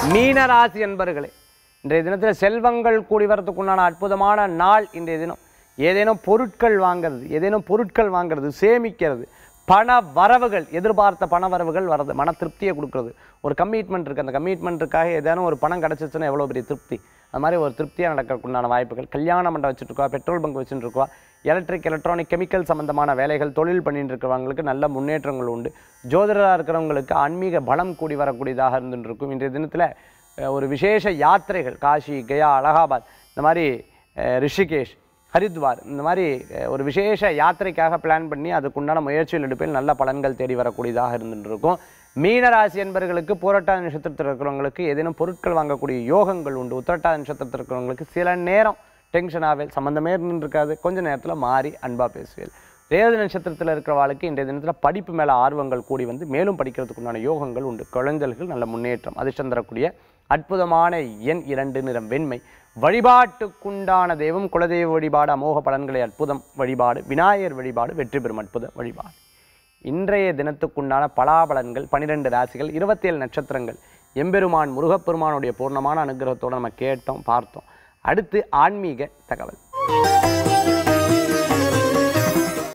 மீனராசி என்பர்களே இன்றைய தினத்தில் செல்வங்கள் கூடி வரத்துக்குண்டான அற்புதமான நாள் இன்றைய தினம் ஏதேனும் பொருட்கள் வாங்குறது ஏதேனும் பொருட்கள் வாங்குறது சேமிக்கிறது பண வரவுகள் எதிர்பார்த்த பண வரவுகள் வரது மன திருப்தியை கொடுக்குறது ஒரு கமிட்மெண்ட் இருக்குது அந்த கமிட்மெண்ட்டுக்காக ஏதேனும் ஒரு பணம் கிடச்சிச்சுன்னா எவ்வளோ பெரிய திருப்தி அது மாதிரி ஒரு திருப்தியாக நடக்கிறதுக்குண்டான வாய்ப்புகள் கல்யாண மண்டபம் வச்சுட்டு இருக்கா பெட்ரோல் பங்க் வச்சுட்டு இருக்கா எலக்ட்ரிக் எலக்ட்ரானிக் கெமிக்கல் சம்பந்தமான வேலைகள் தொழில் பண்ணிட்டு இருக்கிறவங்களுக்கு நல்ல முன்னேற்றங்கள் உண்டு ஜோதிடராக இருக்கிறவங்களுக்கு ஆன்மீக பலம் கூடி வரக்கூடியதாக இருந்துட்டு இருக்கும் இன்றைய தினத்தில் அஹ், ஒரு விசேஷ யாத்திரைகள் காஷி கயா அலகாபாத் இந்த மாதிரி அஹ், ரிஷிகேஷ் ஹரித்வார் இந்த மாதிரி அஹ், ஒரு விசேஷ யாத்திரைக்காக பிளான் பண்ணி அதுக்குண்டான முயற்சிகள் எடுப்பில் நல்ல பலன்கள் தேடி வரக்கூடியதாக இருந்துட்டு இருக்கும் மீனராசி என்பவர்களுக்கு போராட்டாத நட்சத்திரத்தில் இருக்கிறவங்களுக்கு ஏதேனும் பொருட்கள் வாங்கக்கூடிய யோகங்கள் உண்டு உத்திரட்டாத நட்சத்திரத்தில் இருக்கிறவங்களுக்கு சில நேரம் டென்ஷனாகவே சம்மந்தமே இருக்காது கொஞ்ச நேரத்தில் மாறி அன்பாக பேசுவேன் ரேவதி நட்சத்திரத்தில் இருக்கிறவாளுக்கு இன்றைய தினத்தில் படிப்பு மேலே ஆர்வங்கள் கூடி வந்து மேலும் படிக்கிறதுக்குண்டான யோகங்கள் உண்டு குழந்தைகள் நல்ல முன்னேற்றம் அதிர்ஷ்டம் தரக்கூடிய அற்புதமான எண் இரண்டு நிறம் வெண்மை வழிபாட்டுக்குண்டான தெய்வம் குலதெய்வ வழிபாடு அமோக பலன்களை அற்புதம் வழிபாடு விநாயகர் வழிபாடு வெற்றி பெறும் அற்புத வழிபாடு இன்றைய தினத்துக்குண்டான பலாபலன்கள் பனிரெண்டு ராசிகள் இருபத்தேழு நட்சத்திரங்கள் எம்பெருமான் முருகப்பெருமானுடைய பூர்ணமான அனுகிரகத்தோடு நம்ம கேட்டோம் பார்த்தோம் அடுத்து ஆன்மீக தகவல்